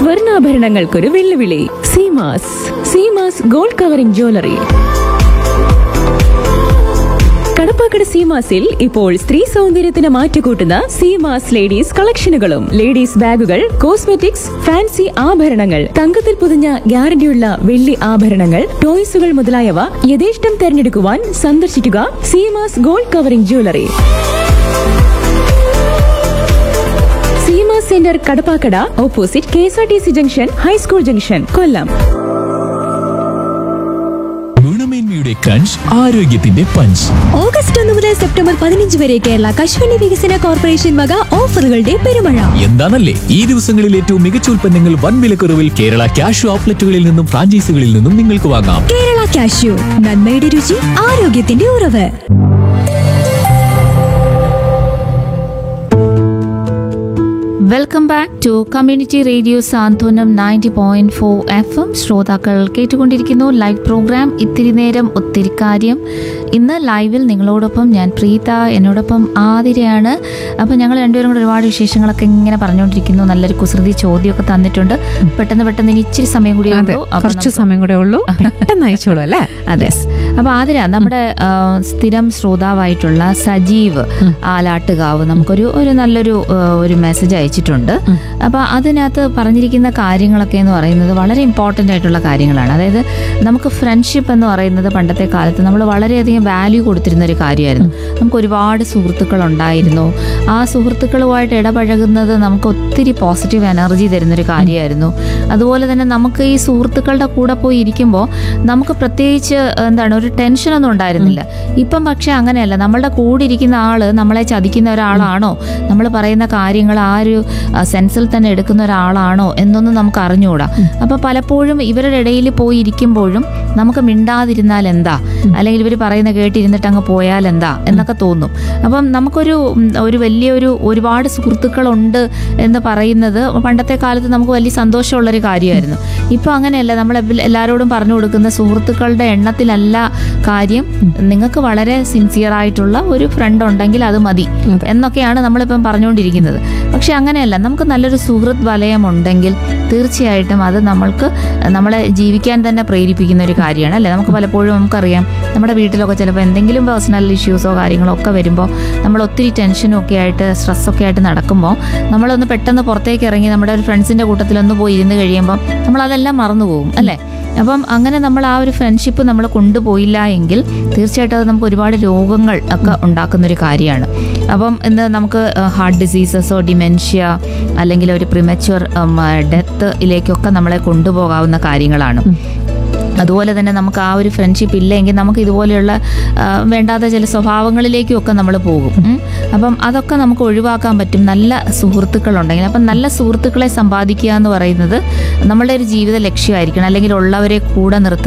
സ്വർണ്ണാഭരണങ്ങൾക്കൊരു വെല്ലുവിളി Seemas Seemas gold covering jewellery Kadappakada സീമാസിൽ ഇപ്പോൾ സ്ത്രീ സൗന്ദര്യത്തിന് മാറ്റുകൂട്ടുന്ന സീമാസ് ലേഡീസ് കളക്ഷനുകളും ലേഡീസ് ബാഗുകൾ കോസ്മെറ്റിക്സ് ഫാൻസി ആഭരണങ്ങൾ തങ്കത്തിൽ പൊതിഞ്ഞ ഗ്യാരണ്ടിയുള്ള വെള്ളി ആഭരണങ്ങൾ ടോയ്സുകൾ മുതലായവ യഥേഷ്ടം തെരഞ്ഞെടുക്കുവാൻ സന്ദർശിക്കുക Seemas gold covering jewellery Seema centre Kadappakada opposite K S R T C junction high school junction Kollam ഗുണമേന്മയുടെ ക്രഞ്ച് ആരോഗ്യത്തിന്റെ പഞ്ച് ഓഗസ്റ്റ് ഒന്ന് മുതൽ സെപ്റ്റംബർ പതിനഞ്ച് വരെ കേരള കശുവണ്ടി വികസന കോർപ്പറേഷൻ വക ഓഫറുകളുടെ പെരുമഴ എന്താണല്ലേ ഈ ദിവസങ്ങളിൽ ഏറ്റവും മികച്ച ഉൽപ്പന്നങ്ങൾ വൻ വിലക്കുറവിൽ കേരള ക്യാഷ് ഔട്ട്ലെറ്റുകളിൽ നിന്നും ഫ്രാഞ്ചൈസികളിൽ നിന്നും നിങ്ങൾക്ക് വാങ്ങാം കേരള കാഷ്യൂ നന്മയുടെ രുചി ആരോഗ്യത്തിന്റെ ഉറവ് welcome back to community radio Santhwanam ninety point four F M ശ്രോതാക്കൾ കേട്ടുകൊണ്ടിരിക്കുന്നു ലൈവ് പ്രോഗ്രാം ഇത്തിരി നേരം ഒത്തിരി കാര്യം ഇന്ന് ലൈവിൽ നിങ്ങളോടൊപ്പം ഞാൻ പ്രീത എന്നോടൊപ്പം ആതിരയാണ് അപ്പോൾ ഞങ്ങൾ രണ്ടുപേരും കൂടെ ഒരുപാട് വിശേഷങ്ങളൊക്കെ ഇങ്ങനെ പറഞ്ഞുകൊണ്ടിരിക്കുന്നു നല്ലൊരു കുസൃതി ചോദ്യമൊക്കെ തന്നിട്ടുണ്ട് പെട്ടെന്ന് പെട്ടെന്ന് ഇനി ഇച്ചിരി സമയം കൂടി അതെ കുറച്ച് സമയം കൂടെ ഉള്ളൂ പെട്ടെന്ന് അയച്ചോളൂ അല്ലേ അതെ അപ്പൊ ആതിര നമ്മുടെ ആ, സ്ഥിരം ശ്രോതാവായിട്ടുള്ള സജീവ് ആലാട്ടുകാവ് നമുക്കൊരു ഒരു നല്ലൊരു ആ, ഒരു മെസ്സേജ് അയച്ചിട്ടുണ്ട് അപ്പൊ അതിനകത്ത് പറഞ്ഞിരിക്കുന്ന കാര്യങ്ങളൊക്കെ എന്ന് പറയുന്നത് വളരെ ഇമ്പോർട്ടൻ്റ് ആയിട്ടുള്ള കാര്യങ്ങളാണ് അതായത് നമുക്ക് ഫ്രണ്ട്ഷിപ്പ് എന്ന് പറയുന്നത് പണ്ടത്തെ കാലത്ത് നമ്മൾ വളരെയധികം വാല്യൂ കൊടുത്തിരുന്ന ഒരു കാര്യമായിരുന്നു നമുക്ക് ഒരുപാട് സുഹൃത്തുക്കൾ ഉണ്ടായിരുന്നു ആ സുഹൃത്തുക്കളുമായിട്ട് ഇടപഴകുന്നത് നമുക്ക് ഒത്തിരി പോസിറ്റീവ് എനർജി തരുന്നൊരു കാര്യമായിരുന്നു അതുപോലെ തന്നെ നമുക്ക് ഈ സുഹൃത്തുക്കളുടെ കൂടെ പോയി ഇരിക്കുമ്പോൾ നമുക്ക് പ്രത്യേകിച്ച് എന്താണ് ഒരു ടെൻഷനൊന്നും ഉണ്ടായിരുന്നില്ല ഇപ്പം പക്ഷെ അങ്ങനെയല്ല നമ്മളുടെ കൂടെ ഇരിക്കുന്ന ആള് നമ്മളെ ചതിക്കുന്ന ഒരാളാണോ നമ്മൾ പറയുന്ന കാര്യങ്ങൾ ആ ഒരു ആ, സെൻസിൽ തന്നെ എടുക്കുന്ന ഒരാളാണോ എന്നൊന്നും നമുക്ക് അറിഞ്ഞുകൂടാ അപ്പൊ പലപ്പോഴും ഇവരുടെ ഇടയിൽ പോയി ഇരിക്കുമ്പോഴും നമുക്ക് മിണ്ടാതിരുന്നാൽ എന്താ അല്ലെങ്കിൽ ഇവർ പറയുന്ന കേട്ടിരുന്നിട്ട് അങ്ങ് പോയാൽ എന്താ എന്നൊക്കെ തോന്നും അപ്പം നമുക്കൊരു ഉം, ഒരു വലിയൊരു ഒരുപാട് സുഹൃത്തുക്കളുണ്ട് എന്ന് പറയുന്നത് പണ്ടത്തെ കാലത്ത് നമുക്ക് വലിയ സന്തോഷമുള്ളൊരു കാര്യമായിരുന്നു ഇപ്പൊ അങ്ങനെയല്ല നമ്മൾ എവ- എല്ലാവരോടും പറഞ്ഞു കൊടുക്കുന്ന സുഹൃത്തുക്കളുടെ എണ്ണത്തിലല്ല കാര്യം നിങ്ങൾക്ക് വളരെ സിൻസിയർ ആയിട്ടുള്ള ഒരു ഫ്രണ്ട് ഉണ്ടെങ്കിൽ അത് മതി എന്നൊക്കെയാണ് നമ്മളിപ്പം പറഞ്ഞുകൊണ്ടിരിക്കുന്നത് പക്ഷെ അങ്ങനെയല്ല നമുക്ക് നല്ലൊരു സുഹൃത്ത് വലയം ഉണ്ടെങ്കിൽ തീർച്ചയായിട്ടും അത് നമ്മൾക്ക് നമ്മളെ ജീവിക്കാൻ തന്നെ പ്രേരിപ്പിക്കുന്ന ഒരു കാര്യമാണ് അല്ലേ നമുക്ക് പലപ്പോഴും നമുക്കറിയാം നമ്മുടെ വീട്ടിലൊക്കെ ചിലപ്പോൾ എന്തെങ്കിലും പേഴ്സണൽ ഇഷ്യൂസോ കാര്യങ്ങളോ ഒക്കെ വരുമ്പോൾ നമ്മൾ ഒത്തിരി ടെൻഷനും ഒക്കെ ആയിട്ട് സ്ട്രെസ്സൊക്കെ ആയിട്ട് നടക്കുമ്പോൾ നമ്മളൊന്ന് പെട്ടെന്ന് പുറത്തേക്ക് ഇറങ്ങി നമ്മുടെ ഒരു ഫ്രണ്ട്സിൻ്റെ കൂട്ടത്തിലൊന്ന് പോയി ഇരുന്ന് കഴിയുമ്പോൾ നമ്മളതെല്ലാം മറന്നു പോകും അല്ലേ അപ്പം അങ്ങനെ നമ്മൾ ആ ഒരു ഫ്രണ്ട്ഷിപ്പ് നമ്മൾ കൊണ്ടുപോയില്ല എങ്കിൽ തീർച്ചയായിട്ടും അത് നമുക്ക് ഒരുപാട് രോഗങ്ങൾ ഒക്കെ ഉണ്ടാക്കുന്നൊരു കാര്യമാണ് അപ്പം ഇന്ന് നമുക്ക് ഹാർട്ട് ഡിസീസസോ ഡിമെൻഷ്യ അല്ലെങ്കിൽ ഒരു പ്രിമച്വർ ഡെത്തിലേക്കൊക്കെ നമ്മളെ കൊണ്ടുപോകാവുന്ന കാര്യങ്ങളാണ് അതുപോലെ തന്നെ നമുക്ക് ആ ഒരു ഫ്രണ്ട്ഷിപ്പ് ഇല്ലെങ്കിൽ നമുക്ക് ഇതുപോലെയുള്ള ആ, വേണ്ടാത്ത ചില സ്വഭാവങ്ങളിലേക്കും ഒക്കെ നമ്മൾ പോകും ഉം. അപ്പം അതൊക്കെ നമുക്ക് ഒഴിവാക്കാൻ പറ്റും നല്ല സുഹൃത്തുക്കളുണ്ടെങ്കിൽ അപ്പം നല്ല സുഹൃത്തുക്കളെ സമ്പാദിക്കുക എന്ന് പറയുന്നത് നമ്മളുടെ ഒരു ജീവിത ലക്ഷ്യമായിരിക്കണം അല്ലെങ്കിൽ ഉള്ളവരെ കൂടെ നിർത്തുക